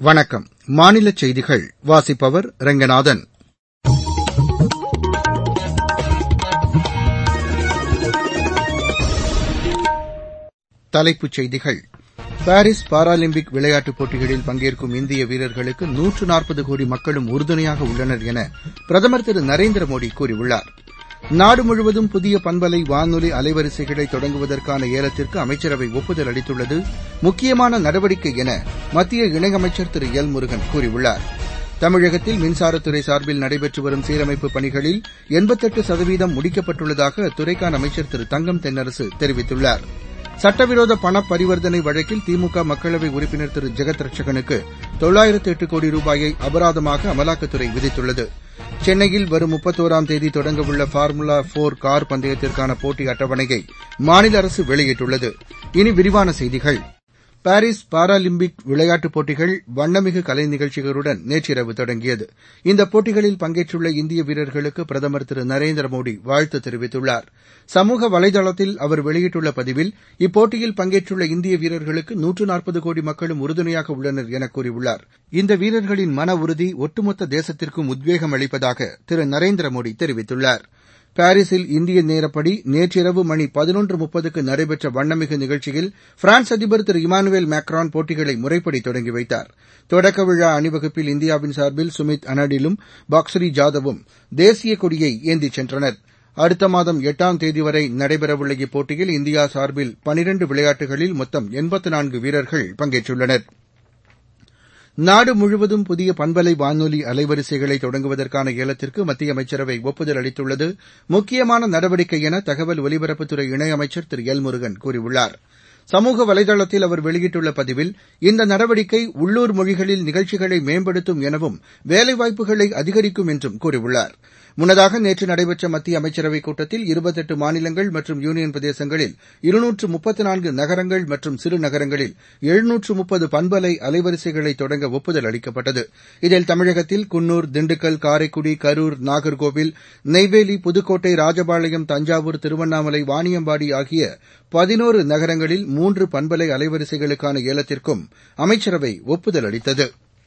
வணக்கம் மாநில செய்திகள் வாசிப்பவர் ரெங்கநாதன் தலைப்புச் செய்திகள் பாரிஸ் பாராலிம்பிக் விளையாட்டுப் போட்டிகளில் பங்கேற்கும் இந்திய வீரர்களுக்கு நூற்று நாற்பது கோடி மக்களும் உறுதுணையாக உள்ளனர் என பிரதமர் திரு நரேந்திர மோடி கூறியுள்ளார் நாடு முழுவதும் புதிய பண்பலை வானொலி அலைவரிசைகளை தொடங்குவதற்கான ஏலத்திற்கு அமைச்சரவை ஒப்புதல் அளித்துள்ளது முக்கியமான நடவடிக்கை என மத்திய இணையமைச்சர் திரு எல் முருகன் கூறியுள்ளார் தமிழகத்தில் மின்சாரத்துறை சார்பில் நடைபெற்று வரும் சீரமைப்புப் பணிகளில் எண்பத்தெட்டு சதவீதம் முடிக்கப்பட்டுள்ளதாக அத்துறைக்கான அமைச்சர் திரு தங்கம் தென்னரசு தெரிவித்துள்ளார் சட்டவிரோத பண பரிவர்த்தனை வழக்கில் திமுக மக்களவை உறுப்பினர் திரு ஜெகத் ரட்சகனுக்கு தொள்ளாயிரத்து எட்டு கோடி ரூபாயை அபராதமாக அமலாக்கத்துறை விதித்துள்ளது சென்னையில் வரும் முப்பத்தோராம் தேதி தொடங்கவுள்ள ஃபார்முலா போர் கார் பந்தயத்திற்கான போட்டி அட்டவணையை மாநில அரசு வெளியிட்டுள்ளது இனி விரிவான செய்திகள் பாரிஸ் பாராலிம்பிக் விளையாட்டுப் போட்டிகள் வண்ணமிகு கலை நிகழ்ச்சிகளுடன் நேற்றிரவு தொடங்கியது இந்த போட்டிகளில் பங்கேற்றுள்ள இந்திய வீரர்களுக்கு பிரதமர் திரு நரேந்திர மோடி வாழ்த்து தெரிவித்துள்ளார் சமூக வலைதளத்தில் அவர் வெளியிட்டுள்ள பதிவில் இப்போட்டியில் பங்கேற்றுள்ள இந்திய வீரர்களுக்கு நூற்று நாற்பது கோடி மக்களும் உறுதுணையாக உள்ளனர் என கூறியுள்ளார் இந்த வீரர்களின் மன உறுதி ஒட்டுமொத்த தேசத்திற்கும் உத்வேகம் அளிப்பதாக திரு நரேந்திர மோடி தெரிவித்துள்ளார் பாரிஸில் இந்திய நேரப்படி நேற்றிரவு மணி பதினொன்று முப்பதுக்கு நடைபெற்ற வண்ணமிகு நிகழ்ச்சியில் பிரான்ஸ் அதிபர் திரு இமானுவேல் மேக்ரான் போட்டிகளை முறைப்படி தொடங்கி வைத்தார் தொடக்க விழா அணிவகுப்பில் இந்தியாவின் சார்பில் சுமித் அனடிலும் பாக்ஸரி ஜாதவும் தேசிய கொடியை ஏந்திச் சென்றனர் அடுத்த மாதம் எட்டாம் தேதி வரை நடைபெறவுள்ள இப்போட்டியில் இந்தியா சார்பில் பனிரண்டு விளையாட்டுகளில் மொத்தம் எண்பத்து நான்கு வீரர்கள் பங்கேற்றுள்ளனா் நாடு முழுவதும் புதிய பண்பலை வானொலி அலைவரிசைகளை தொடங்குவதற்கான ஏலத்திற்கு மத்திய அமைச்சரவை ஒப்புதல் அளித்துள்ளது முக்கியமான நடவடிக்கை என தகவல் ஒலிபரப்புத்துறை இணையமைச்சர் திரு எல் முருகன் கூறியுள்ளார் சமூக வலைதளத்தில் அவர் வெளியிட்டுள்ள பதிவில் இந்த நடவடிக்கை உள்ளூர் மொழிகளில் நிகழ்ச்சிகளை மேம்படுத்தும் எனவும் வேலைவாய்ப்புகளை அதிகரிக்கும் என்றும் கூறியுள்ளார் முன்னதாக நேற்று நடைபெற்ற மத்திய அமைச்சரவைக் கூட்டத்தில் இருபத்தெட்டு மாநிலங்கள் மற்றும் யூனியன் பிரதேசங்களில் இருநூற்று முப்பத்து நான்கு நகரங்கள் மற்றும் சிறு நகரங்களில் எழுநூற்று முப்பது பண்பலை அலைவரிசைகளை தொடங்க ஒப்புதல் அளிக்கப்பட்டது இதில் தமிழகத்தில் குன்னூர் திண்டுக்கல் காரைக்குடி கரூர் நாகர்கோவில் நெய்வேலி புதுக்கோட்டை ராஜபாளையம் தஞ்சாவூர் திருவண்ணாமலை வாணியம்பாடி ஆகிய பதினோரு நகரங்களில் மூன்று பண்பலை அலைவரிசைகளுக்கான ஏலத்திற்கும் அமைச்சரவை ஒப்புதல் அளித்தது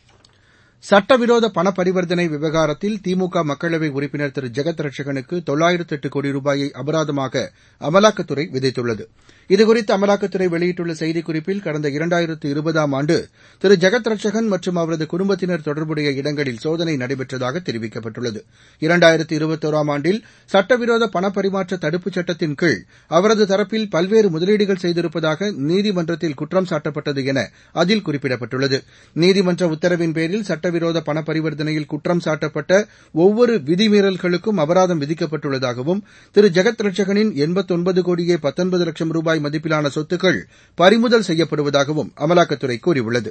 சட்டவிரோத பண பரிவர்த்தனை விவகாரத்தில் திமுக மக்களவை உறுப்பினர் திரு ஜெகத் ரட்சகனுக்கு தொள்ளாயிரத்து எட்டு கோடி ரூபாயை அபராதமாக அமலாக்கத்துறை விதித்துள்ளது இதுகுறித்து அமலாக்கத்துறை வெளியிட்டுள்ள செய்திக்குறிப்பில் கடந்த இரண்டாயிரத்து இருபதாம் ஆண்டு திரு ஜெகத் ரட்சகன் மற்றும் அவரது குடும்பத்தினர் தொடர்புடைய இடங்களில் சோதனை நடைபெற்றதாக தெரிவிக்கப்பட்டுள்ளது இரண்டாயிரத்து இருபத்தோராம் ஆண்டில் சட்டவிரோத பண பரிமாற்ற தடுப்புச் சட்டத்தின் கீழ் அவரது தரப்பில் பல்வேறு முதலீடுகள் செய்திருப்பதாக நீதிமன்றத்தில் குற்றம் சாட்டப்பட்டது என அதில் குறிப்பிடப்பட்டுள்ளது நீதிமன்ற உத்தரவின் பேரில் சட்டவிரோத பண பரிவர்த்தனையில் குற்றம் சாட்டப்பட்ட ஒவ்வொரு விதிமீறல்களுக்கும் அபராதம் விதிக்கப்பட்டுள்ளதாகவும் திரு ஜெகத் ரட்சகனின் எண்பத்தொன்பது கோடியே பத்தொன்பது லட்சம் ரூபாய் மதிப்பிலான சொத்துக்கள் பறிமுதல் செய்யப்படுவதாகவும் அமலாக்கத்துறை கூறியுள்ளது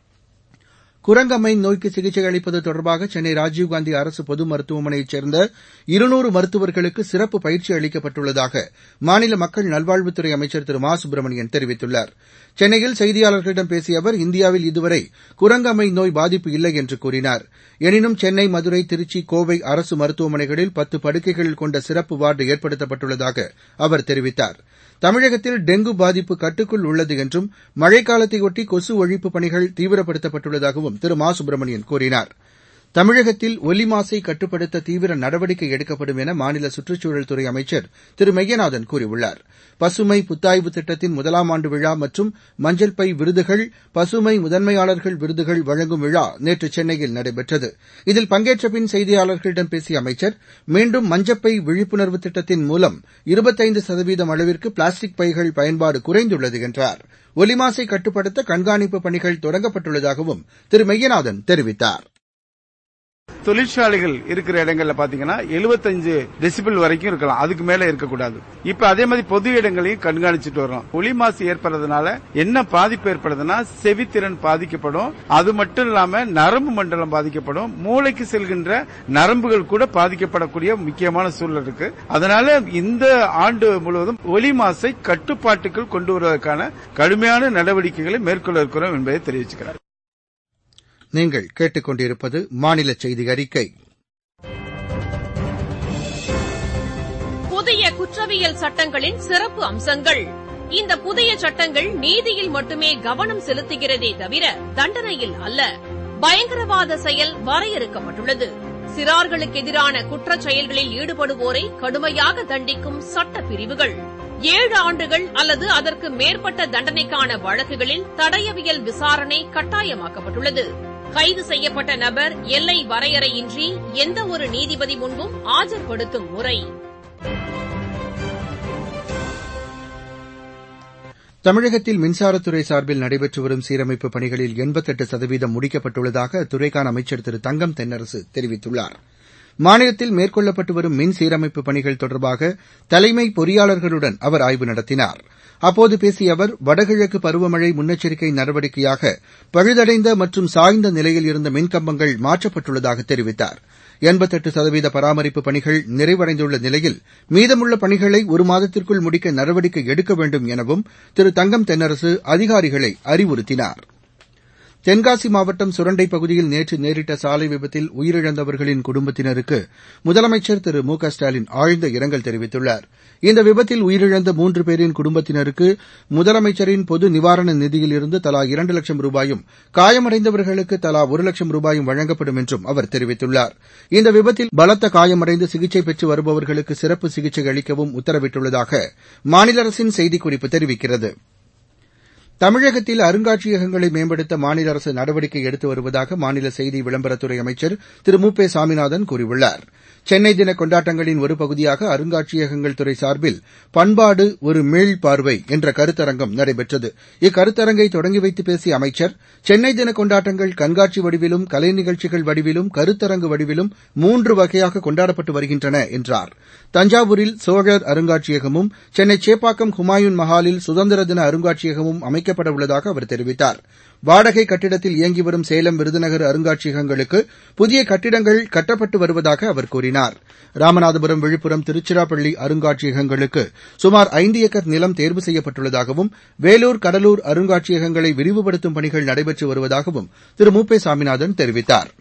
குரங்கம்மை நோய்க்கு சிகிச்சை அளிப்பது தொடர்பாக சென்னை ராஜீவ்காந்தி அரசு பொது மருத்துவமனையைச் சேர்ந்த இருநூறு மருத்துவர்களுக்கு சிறப்பு பயிற்சி அளிக்கப்பட்டுள்ளதாக மாநில மக்கள் நல்வாழ்வுத்துறை அமைச்சர் திரு மா சுப்பிரமணியன் தெரிவித்துள்ளார் சென்னையில் செய்தியாளர்களிடம் பேசிய அவர் இந்தியாவில் இதுவரை குரங்கம்மை நோய் பாதிப்பு இல்லை என்று கூறினார் எனினும் சென்னை மதுரை திருச்சி கோவை அரசு மருத்துவமனைகளில் பத்து படுக்கைகள் கொண்ட சிறப்பு வார்டு ஏற்படுத்தப்பட்டுள்ளதாக அவர் தெரிவித்தார் தமிழகத்தில் டெங்கு பாதிப்பு கட்டுக்குள் உள்ளது என்றும் மழைக்காலத்தையொட்டி கொசு ஒழிப்புப் பணிகள் தீவிரப்படுத்தப்பட்டுள்ளதாகவும் திரு மா சுப்பிரமணியன் கூறினார் தமிழகத்தில் ஒலி மாசை கட்டுப்படுத்த தீவிர நடவடிக்கை எடுக்கப்படும் என மாநில சுற்றுச்சூழல் துறை அமைச்சர் திரு மெய்யநாதன் கூறியுள்ளார் பசுமை புத்தாய்வு திட்டத்தின் முதலாம் ஆண்டு விழா மற்றும் மஞ்சள் பை விருதுகள் பசுமை முதன்மையாளர்கள் விருதுகள் வழங்கும் விழா நேற்று சென்னையில் நடைபெற்றது இதில் பங்கேற்ற பின் செய்தியாளர்களிடம் பேசிய அமைச்சர் மீண்டும் மஞ்சப்பை விழிப்புணர்வு திட்டத்தின் மூலம் இருபத்தைந்து சதவீதம் அளவிற்கு பிளாஸ்டிக் பைகள் பயன்பாடு குறைந்துள்ளது என்றார் ஒலிமாசை கட்டுப்படுத்த கண்காணிப்பு பணிகள் தொடங்கப்பட்டுள்ளதாகவும் திரு மெய்யநாதன் தெரிவித்தார் தொழிற்சாலைகள் இருக்கிற இடங்கள்ல பாத்தீங்கன்னா எழுபத்தஞ்சு டெசிபிள் வரைக்கும் இருக்கலாம் அதுக்கு மேல இருக்கக்கூடாது இப்ப அதே மாதிரி பொது இடங்களையும் கண்காணிச்சுட்டு வரோம் ஒளி மாசு ஏற்படுறதுனால என்ன பாதிப்பு ஏற்படுதுன்னா செவித்திறன் பாதிக்கப்படும் அது மட்டும் இல்லாம நரம்பு மண்டலம் பாதிக்கப்படும் மூளைக்கு செல்கின்ற நரம்புகள் கூட பாதிக்கப்படக்கூடிய முக்கியமான சூழல் இருக்கு அதனால இந்த ஆண்டு முழுவதும் ஒலி மாசை கட்டுப்பாட்டுக்குள் கொண்டு வருவதற்கான கடுமையான நடவடிக்கைகளை மேற்கொள்ள இருக்கிறோம் என்பதை தெரிவிச்சுக்கிறார் நீங்கள் கேட்டுக்கொண்டிருப்பது மாநில செய்தி அறிக்கை புதிய குற்றவியல் சட்டங்களின் சிறப்பு அம்சங்கள் இந்த புதிய சட்டங்கள் நீதியில் மட்டுமே கவனம் செலுத்துகிறதே தவிர தண்டனையில் அல்ல பயங்கரவாத செயல் வரையறுக்கப்பட்டுள்ளது சிறார்களுக்கு எதிரான குற்றச் செயல்களில் ஈடுபடுவோரை கடுமையாக தண்டிக்கும் சட்ட பிரிவுகள் ஏழு ஆண்டுகள் அல்லது அதற்கு மேற்பட்ட தண்டனைக்கான வழக்குகளில் தடயவியல் விசாரணை கட்டாயமாக்கப்பட்டுள்ளது கைது செய்யப்பட்ட நபர் எல்லை வரையறையின்றி எந்த ஒரு நீதிபதி முன்பும் ஆஜர்படுத்தும் முறை தமிழகத்தில் மின்சாரத்துறை சார்பில் நடைபெற்று வரும் சீரமைப்பு பணிகளில் எண்பத்தெட்டு சதவீதம் முடிக்கப்பட்டுள்ளதாக அத்துறைக்கான அமைச்சர் திரு தங்கம் தென்னரசு தெரிவித்துள்ளார் மாநிலத்தில் மேற்கொள்ளப்பட்டு வரும் மின் சீரமைப்பு பணிகள் தொடர்பாக தலைமை பொறியாளர்களுடன் அவர் ஆய்வு நடத்தினார் அப்போது பேசிய அவர் வடகிழக்கு பருவமழை முன்னெச்சரிக்கை நடவடிக்கையாக பழுதடைந்த மற்றும் சாய்ந்த நிலையில் இருந்த மின்கம்பங்கள் மாற்றப்பட்டுள்ளதாக தெரிவித்தார் எண்பத்தெட்டு சதவீத பராமரிப்பு பணிகள் நிறைவடைந்துள்ள நிலையில் மீதமுள்ள பணிகளை ஒரு மாதத்திற்குள் முடிக்க நடவடிக்கை எடுக்க வேண்டும் எனவும் திரு தங்கம் தென்னரசு அதிகாரிகளை அறிவுறுத்தினார் தென்காசி மாவட்டம் சுரண்டை பகுதியில் நேற்று நேரிட்ட சாலை விபத்தில் உயிரிழந்தவர்களின் குடும்பத்தினருக்கு முதலமைச்சர் திரு மு க ஸ்டாலின் ஆழ்ந்த இரங்கல் தெரிவித்துள்ளார் இந்த விபத்தில் உயிரிழந்த மூன்று பேரின் குடும்பத்தினருக்கு முதலமைச்சரின் பொது நிவாரண நிதியிலிருந்து தலா இரண்டு லட்சம் ரூபாயும் காயமடைந்தவர்களுக்கு தலா ஒரு லட்சம் ரூபாயும் வழங்கப்படும் என்றும் அவர் தெரிவித்துள்ளார் இந்த விபத்தில் பலத்த காயமடைந்து சிகிச்சை பெற்று வருபவர்களுக்கு சிறப்பு சிகிச்சை அளிக்கவும் உத்தரவிட்டுள்ளதாக மாநில அரசின் செய்திக்குறிப்பு தெரிவிக்கிறது தமிழகத்தில் அருங்காட்சியகங்களை மேம்படுத்த மாநில அரசு நடவடிக்கை எடுத்து வருவதாக மாநில செய்தி விளம்பரத்துறை அமைச்சர் திரு மு பே சாமிநாதன் கூறியுள்ளார் சென்னை தின கொண்டாட்டங்களின் ஒரு பகுதியாக அருங்காட்சியகங்கள் துறை சார்பில் பண்பாடு ஒரு மீள்பார்வை என்ற கருத்தரங்கம் நடைபெற்றது இக்கருத்தரங்கை தொடங்கி வைத்து பேசிய அமைச்சர் சென்னை தின கொண்டாட்டங்கள் கண்காட்சி வடிவிலும் கலை நிகழ்ச்சிகள் வடிவிலும் கருத்தரங்கு வடிவிலும் மூன்று வகையாக கொண்டாடப்பட்டு வருகின்றன என்றார் தஞ்சாவூரில் சோழர் அருங்காட்சியகமும் சென்னை சேப்பாக்கம் ஹுமாயூன் மஹாலில் சுதந்திர தின அருங்காட்சியகமும் அமைக்கப்பட உள்ளதாக அவர் தெரிவித்தார் வாடகை கட்டிடத்தில் இயங்கி வரும் சேலம் விருதுநகர் அருங்காட்சியகங்களுக்கு புதிய கட்டிடங்கள் கட்டப்பட்டு வருவதாக அவர் கூறினார் ராமநாதபுரம் விழுப்புரம் திருச்சிராப்பள்ளி அருங்காட்சியகங்களுக்கு சுமார் ஐந்து ஏக்கர் நிலம் தேர்வு செய்யப்பட்டுள்ளதாகவும் வேலூர் கடலூர் அருங்காட்சியகங்களை விரிவுபடுத்தும் பணிகள் நடைபெற்று வருவதாகவும் திரு மு பே சாமிநாதன் தெரிவித்தார்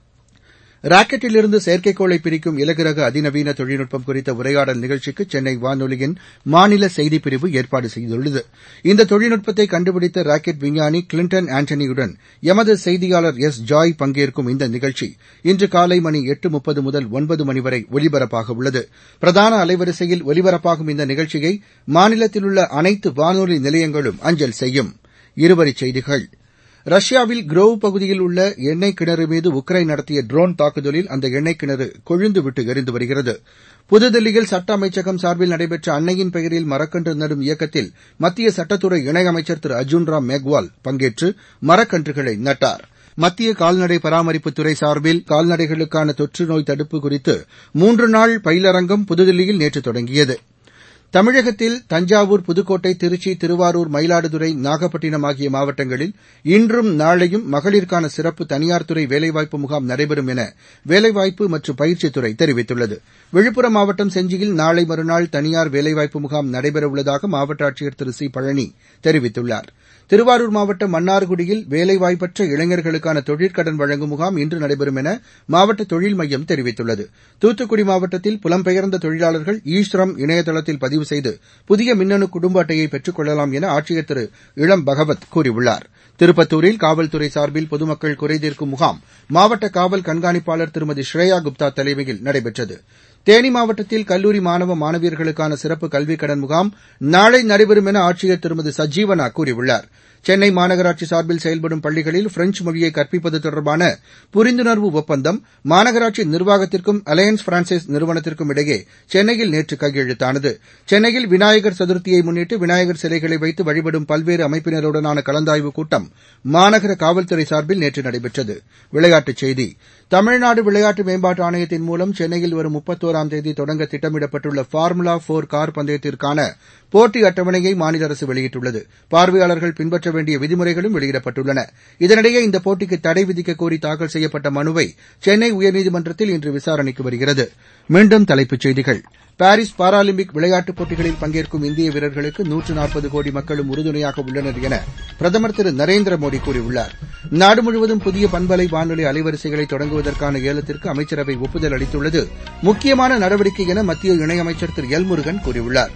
ராக்கெட்டிலிருந்து செயற்கைக்கோளை பிரிக்கும் இலகுரக அதிநவீன தொழில்நுட்பம் குறித்த உரையாடல் நிகழ்ச்சிக்கு சென்னை வானொலியின் மாநில செய்திப்பிரிவு ஏற்பாடு செய்துள்ளது இந்த தொழில்நுட்பத்தை கண்டுபிடித்த ராக்கெட் விஞ்ஞானி கிளின்டன் ஆண்டனியுடன் எமது செய்தியாளர் எஸ் ஜாய் பங்கேற்கும் இந்த நிகழ்ச்சி இன்று காலை மணி எட்டு முப்பது முதல் ஒன்பது மணி வரை ஒலிபரப்பாக உள்ளது பிரதான அலைவரிசையில் ஒலிபரப்பாகும் இந்த நிகழ்ச்சியை மாநிலத்தில் உள்ள அனைத்து வானொலி நிலையங்களும் அஞ்சல் செய்யும் இருவரிச் செய்திகள் ரஷ்யாவில் குரோவ் பகுதியில் உள்ள எண்ணெய் கிணறு மீது உக்ரைன் நடத்திய ட்ரோன் தாக்குதலில் அந்த எண்ணெய் கிணறு கொழுந்துவிட்டு எரிந்து வருகிறது புதுதில்லியில் சட்ட அமைச்சகம் சார்பில் நடைபெற்ற அன்னையின் பெயரில் மரக்கன்று நடும் இயக்கத்தில் மத்திய சட்டத்துறை இணையமைச்சர் திரு அர்ஜுன் ராம் மேக்வால் பங்கேற்று மரக்கன்றுகளை நட்டார் மத்திய கால்நடை பராமரிப்புத்துறை சார்பில் கால்நடைகளுக்கான தொற்று நோய் தடுப்பு குறித்து மூன்று நாள் பயிலரங்கம் புதுதில்லியில் நேற்று தொடங்கியது தமிழகத்தில் தஞ்சாவூர் புதுக்கோட்டை திருச்சி திருவாரூர் மயிலாடுதுறை நாகப்பட்டினம் ஆகிய மாவட்டங்களில் இன்றும் நாளையும் மகளிருக்கான சிறப்பு தனியார் துறை வேலைவாய்ப்பு முகாம் நடைபெறும் என வேலைவாய்ப்பு மற்றும் பயிற்சித்துறை தெரிவித்துள்ளது விழுப்புரம் மாவட்டம் செஞ்சியில் நாளை மறுநாள் தனியார் வேலைவாய்ப்பு முகாம் நடைபெறவுள்ளதாக மாவட்ட ஆட்சியர் திரு சி பழனி தெரிவித்துள்ளார் திருவாரூர் மாவட்டம் மன்னார்குடியில் வேலைவாய்ப்பற்ற இளைஞர்களுக்கான தொழிற்கடன் வழங்கும் முகாம் இன்று நடைபெறும் என மாவட்ட தொழில் மையம் தெரிவித்துள்ளது தூத்துக்குடி மாவட்டத்தில் புலம்பெயர்ந்த தொழிலாளர்கள் ஈ ஸ்ரம் இணையதளத்தில் பதிவு செய்து புதிய மின்னணு குடும்ப அட்டையை பெற்றுக் கொள்ளலாம் என ஆட்சியர் திரு இளம் பகவத் கூறியுள்ளார் திருப்பத்தூரில் காவல்துறை சார்பில் பொதுமக்கள் குறைதீர்க்கும் முகாம் மாவட்ட காவல் கண்காணிப்பாளர் திருமதி ஸ்ரேயா குப்தா தலைமையில் நடைபெற்றது தேனி மாவட்டத்தில் கல்லூரி மாணவ மாணவியர்களுக்கான சிறப்பு கல்விக் கடன் முகாம் நாளை நடைபெறும் என ஆட்சியர் திருமதி சஜீவனா கூறியுள்ளார் சென்னை மாநகராட்சி சார்பில் செயல்படும் பள்ளிகளில் பிரெஞ்ச் மொழியை கற்பிப்பது தொடர்பான புரிந்துணர்வு ஒப்பந்தம் மாநகராட்சி நிர்வாகத்திற்கும் அலையன்ஸ் பிரான்சைஸ் நிறுவனத்திற்கும் இடையே சென்னையில் நேற்று கையெழுத்தானது சென்னையில் விநாயகர் சதுர்த்தியை முன்னிட்டு விநாயகர் சிலைகளை வைத்து வழிபடும் பல்வேறு அமைப்பினருடனான கலந்தாய்வுக் கூட்டம் மாநகர காவல்துறை சார்பில் நேற்று நடைபெற்றது விளையாட்டுச் செய்தி தமிழ்நாடு விளையாட்டு மேம்பாட்டு ஆணையத்தின் மூலம் சென்னையில் வரும் முப்பத்தோராம் தேதி தொடங்க திட்டமிடப்பட்டுள்ள ஃபார்முலா போர் கார் பந்தயத்திற்கான போட்டி அட்டவணையை மாநில அரசு வெளியிட்டுள்ளது பார்வையாளர்கள் பின்பற்ற வேண்டிய விதிமுறைகளும் வெளியிடப்பட்டுள்ளன இதனிடையே இந்த போட்டிக்கு தடை விதிக்கக் கோரி தாக்கல் செய்யப்பட்ட மனுவை சென்னை உயர்நீதிமன்றத்தில் இன்று விசாரணைக்கு வருகிறது மீண்டும் தலைப்புச் செய்திகள் பாரிஸ் பாராலிம்பிக் விளையாட்டுப் போட்டிகளில் பங்கேற்கும் இந்திய வீரர்களுக்கு நூற்று நாற்பது கோடி மக்களும் உறுதுணையாக உள்ளனர் என பிரதமர் திரு நரேந்திர மோடி கூறியுள்ளார் நாடு முழுவதும் புதிய பண்பலை வானொலி அலைவரிசைகளை தொடங்குவதற்கான ஏலத்திற்கு அமைச்சரவை ஒப்புதல் அளித்துள்ளது முக்கியமான நடவடிக்கை என மத்திய இணையமைச்சர் திரு எல் முருகன் கூறியுள்ளார்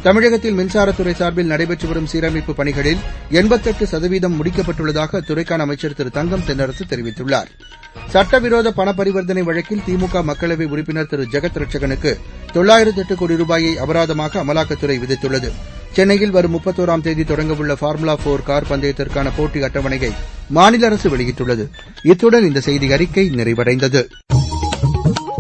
தமிழகத்தில் மின்சாரத்துறை சார்பில் நடைபெற்று வரும் சீரமைப்பு பணிகளில் எண்பத்தெட்டு சதவீதம் முடிக்கப்பட்டுள்ளதாக அத்துறைக்கான அமைச்சர் திரு தங்கம் தென்னரசு தெரிவித்துள்ளார் சட்டவிரோத பண பரிவர்த்தனை வழக்கில் திமுக மக்களவை உறுப்பினர் திரு ஜெகத் ரட்சகனுக்கு தொள்ளாயிரத்து எட்டு கோடி ரூபாயை அபராதமாக அமலாக்கத்துறை விதித்துள்ளது சென்னையில் வரும் முப்பத்தோராம் தேதி தொடங்கவுள்ள ஃபார்முலா போர் கார் பந்தயத்திற்கான போட்டி அட்டவணையை மாநில அரசு வெளியிட்டுள்ளது இத்துடன் இந்த செய்தி அறிக்கை நிறைவடைந்தது